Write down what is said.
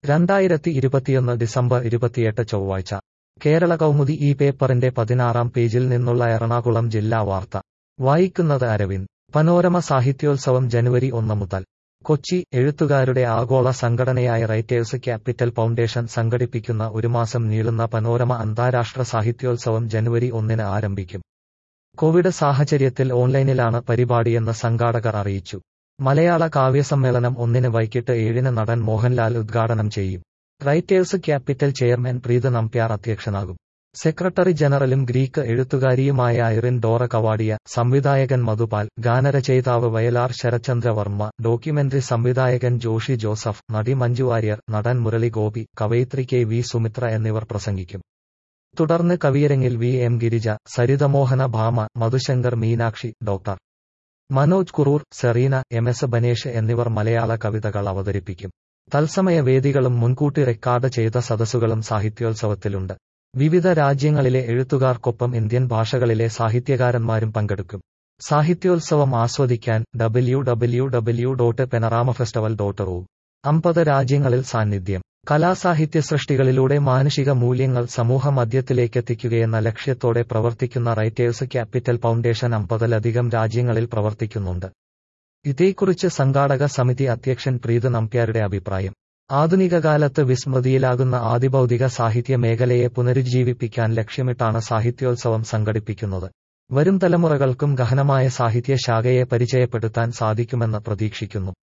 രണ്ടായിരത്തി ഇരുപത്തിയൊന്ന് ഡിസംബർ ഇരുപത്തിയെട്ട് ചൊവ്വാഴ്ച കേരള കൗമുദി ഈ പേപ്പറിന്റെ പതിനാറാം പേജിൽ നിന്നുള്ള എറണാകുളം ജില്ലാ വാർത്ത വായിക്കുന്നത് അരവിന്ദ് പനോരമ സാഹിത്യോത്സവം ജനുവരി ഒന്ന് മുതൽ കൊച്ചി എഴുത്തുകാരുടെ ആഗോള സംഘടനയായ റൈറ്റേഴ്സ് ക്യാപിറ്റൽ ഫൗണ്ടേഷൻ സംഘടിപ്പിക്കുന്ന ഒരു മാസം നീളുന്ന പനോരമ അന്താരാഷ്ട്ര സാഹിത്യോത്സവം ജനുവരി ഒന്നിന് ആരംഭിക്കും കോവിഡ് സാഹചര്യത്തിൽ ഓൺലൈനിലാണ് പരിപാടിയെന്ന് സംഘാടകർ അറിയിച്ചു മലയാള കാവ്യസമ്മേളനം ഒന്നിന് വൈകിട്ട് ഏഴിന് നടൻ മോഹൻലാൽ ഉദ്ഘാടനം ചെയ്യും writers capital chairman Preeth Nambiar അധ്യക്ഷനാകും സെക്രട്ടറി ജനറലും ഗ്രീക്ക് എഴുത്തുകാരിയുമായ ഐറിൻ ഡോറ കവാഡിയ സംവിധായകൻ മധുപാൽ ഗാനരചയിതാവ് വയലാർ ശരചന്ദ്ര വർമ്മ ഡോക്യുമെന്ററി സംവിധായകൻ ജോഷി ജോസഫ് നടി മഞ്ജു വാര്യർ നടൻ മുരളി ഗോപി കവയിത്രി കെ വി സുമിത്ര എന്നിവർ പ്രസംഗിക്കും തുടർന്ന് കവിയരങ്ങിൽ V M Girija Sarithamohana Bhama Madhusankar Meenakshi doctor Manoj Kurur Sereena M S Banesh എന്നിവർ മലയാള കവിതകൾ അവതരിപ്പിക്കും തത്സമയ വേദികളും മുൻകൂട്ടി റെക്കോർഡ് ചെയ്ത സദസ്സുകളും സാഹിത്യോത്സവത്തിലുണ്ട് വിവിധ രാജ്യങ്ങളിലെ എഴുത്തുകാർക്കൊപ്പം ഇന്ത്യൻ ഭാഷകളിലെ സാഹിത്യകാരന്മാരും പങ്കെടുക്കും സാഹിത്യോത്സവം ആസ്വദിക്കാൻ W W W dot panorama festival dot റൂ അമ്പത് രാജ്യങ്ങളിൽ സാന്നിധ്യം കലാസാഹിത്യ സൃഷ്ടികളിലൂടെ മാനുഷിക മൂല്യങ്ങൾ സമൂഹ മധ്യത്തിലേക്കെത്തിക്കുകയെന്ന ലക്ഷ്യത്തോടെ പ്രവർത്തിക്കുന്ന റൈറ്റേഴ്സ് ക്യാപിറ്റൽ ഫൗണ്ടേഷൻ അമ്പതിലധികം രാജ്യങ്ങളിൽ പ്രവർത്തിക്കുന്നുണ്ട് ഇതേക്കുറിച്ച് സംഘാടക സമിതി അധ്യക്ഷൻ പ്രീത് നമ്പ്യാരുടെ അഭിപ്രായം ആധുനിക കാലത്ത് വിസ്മൃതിയിലാകുന്ന ആദിഭൗതിക സാഹിത്യ മേഖലയെ പുനരുജ്ജീവിപ്പിക്കാൻ ലക്ഷ്യമിട്ടാണ് സാഹിത്യോത്സവം സംഘടിപ്പിക്കുന്നത് വരും തലമുറകൾക്കും ഗഹനമായ സാഹിത്യ ശാഖയെ പരിചയപ്പെടുത്താൻ സാധിക്കുമെന്ന് പ്രതീക്ഷിക്കുന്നു